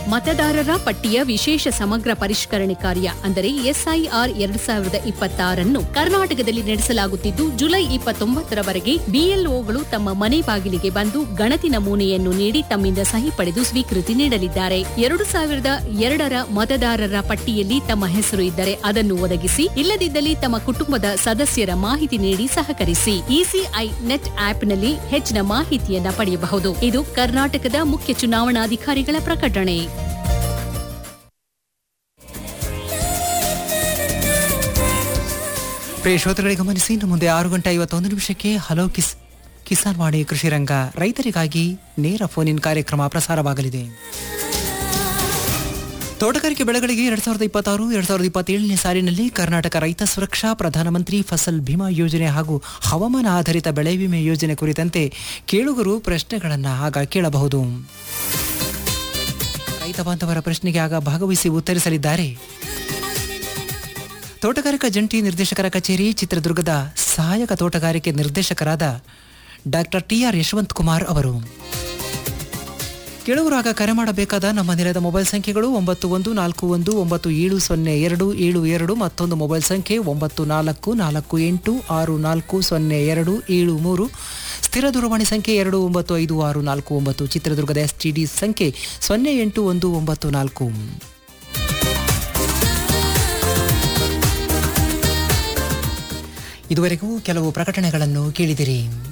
ಮತದಾರರ ಪಟ್ಟಿಯ ವಿಶೇಷ ಸಮಗ್ರ ಪರಿಷ್ಕರಣೆ ಕಾರ್ಯ ಅಂದರೆ ಎಸ್ಐಆರ್ ಎರಡ್ ಸಾವಿರದ ಇಪ್ಪತ್ತಾರನ್ನು ಕರ್ನಾಟಕದಲ್ಲಿ ನಡೆಸಲಾಗುತ್ತಿದ್ದು ಜುಲೈ ಇಪ್ಪತ್ತೊಂಬತ್ತರವರೆಗೆ ಬಿಎಲ್ಒಗಳು ತಮ್ಮ ಮನೆ ಬಾಗಿಲಿಗೆ ಬಂದು ಗಣತಿ ನಮೂನೆಯನ್ನು ನೀಡಿ ತಮ್ಮಿಂದ ಸಹಿ ಪಡೆದು ಸ್ವೀಕೃತಿ ನೀಡಲಿದ್ದಾರೆ ಎರಡು ಸಾವಿರದ ಎರಡರ ಮತದಾರರ ಪಟ್ಟಿಯಲ್ಲಿ ತಮ್ಮ ಹೆಸರು ಇದ್ದರೆ ಅದನ್ನು ಒದಗಿಸಿ ಇಲ್ಲದಿದ್ದಲ್ಲಿ ತಮ್ಮ ಕುಟುಂಬದ ಸದಸ್ಯರ ಮಾಹಿತಿ ನೀಡಿ ಸಹಕರಿಸಿ ಇಸಿಐ ನೆಟ್ ಆಪ್ನಲ್ಲಿ ಹೆಚ್ಚಿನ ಮಾಹಿತಿಯನ್ನ ಪಡೆಯಬಹುದು ಇದು ಕರ್ನಾಟಕದ ಮುಖ್ಯ ಚುನಾವಣಾಧಿಕಾರಿಗಳ ಪ್ರಕಟಣೆ ಪ್ರಿಯ ಶ್ರೋತೃಗಳಿಗೆ ಗಮನಿಸಿ ಇನ್ನು ಮುಂದೆ ಆರು ಗಂಟೆ ಐವತ್ತೊಂದು ನಿಮಿಷಕ್ಕೆ ಹಲೋ ಕಿಸ್ ಕಿಸಾನ್ ವಾಣಿ ಕೃಷಿ ರಂಗ ರೈತರಿಗಾಗಿ ನೇರ ಫೋನ್ ಇನ್ ಕಾರ್ಯಕ್ರಮ ಪ್ರಸಾರವಾಗಲಿದೆ ತೋಟಗಾರಿಕೆ ಬೆಳೆಗಳಿಗೆ ಎರಡ್ ಸಾವಿರದ ಇಪ್ಪತ್ತಾರು ಎರಡ್ ಸಾವಿರದ ಇಪ್ಪತ್ತೇಳನೇ ಸಾಲಿನಲ್ಲಿ ಕರ್ನಾಟಕ ರೈತ ಸುರಕ್ಷಾ ಪ್ರಧಾನಮಂತ್ರಿ ಫಸಲ್ ಭೀಮಾ ಯೋಜನೆ ಹಾಗೂ ಹವಾಮಾನ ಆಧಾರಿತ ಬೆಳೆ ವಿಮೆ ಯೋಜನೆ ಕುರಿತಂತೆ ಕೇಳುಗರು ಪ್ರಶ್ನೆಗಳನ್ನು ಆಗ ಕೇಳಬಹುದು ರೈತ ಬಾಂಧವರ ಪ್ರಶ್ನೆಗೆ ಆಗ ಭಾಗವಹಿಸಿ ಉತ್ತರಿಸಲಿದ್ದಾರೆ ತೋಟಗಾರಿಕಾ ಜಂಟಿ ನಿರ್ದೇಶಕರ ಕಚೇರಿ ಚಿತ್ರದುರ್ಗದ ಸಹಾಯಕ ತೋಟಗಾರಿಕೆ ನಿರ್ದೇಶಕರಾದ ಡಾಕ್ಟರ್ ಟಿಆರ್ ಯಶವಂತ್ ಕುಮಾರ್ ಅವರು ಕೇಳುವರಾಗ ಕರೆ ಮಾಡಬೇಕಾದ ನಮ್ಮ ನೆಲದ ಮೊಬೈಲ್ ಸಂಖ್ಯೆಗಳು ಒಂಬತ್ತು ಒಂದು ನಾಲ್ಕು ಒಂದು ಒಂಬತ್ತು ಏಳು ಸೊನ್ನೆ ಎರಡು ಏಳು ಎರಡು ಮತ್ತೊಂದು ಮೊಬೈಲ್ ಸಂಖ್ಯೆ ಒಂಬತ್ತು ನಾಲ್ಕು ನಾಲ್ಕು ಎಂಟು ಆರು ನಾಲ್ಕು ಸೊನ್ನೆ ಎರಡು ಏಳು ಮೂರು ಸ್ಥಿರ ದೂರವಾಣಿ ಸಂಖ್ಯೆ ಎರಡು ಒಂಬತ್ತು ಐದು ಆರು ನಾಲ್ಕು ಒಂಬತ್ತು ಚಿತ್ರದುರ್ಗದ ಎಸ್ ಟಿ ಡಿ ಸಂಖ್ಯೆ ಸೊನ್ನೆ ಎಂಟು ಒಂದು ಒಂಬತ್ತು ನಾಲ್ಕು ಇದುವರೆಗೂ ಕೆಲವು ಪ್ರಕಟಣೆಗಳನ್ನು ಕೇಳಿದಿರಿ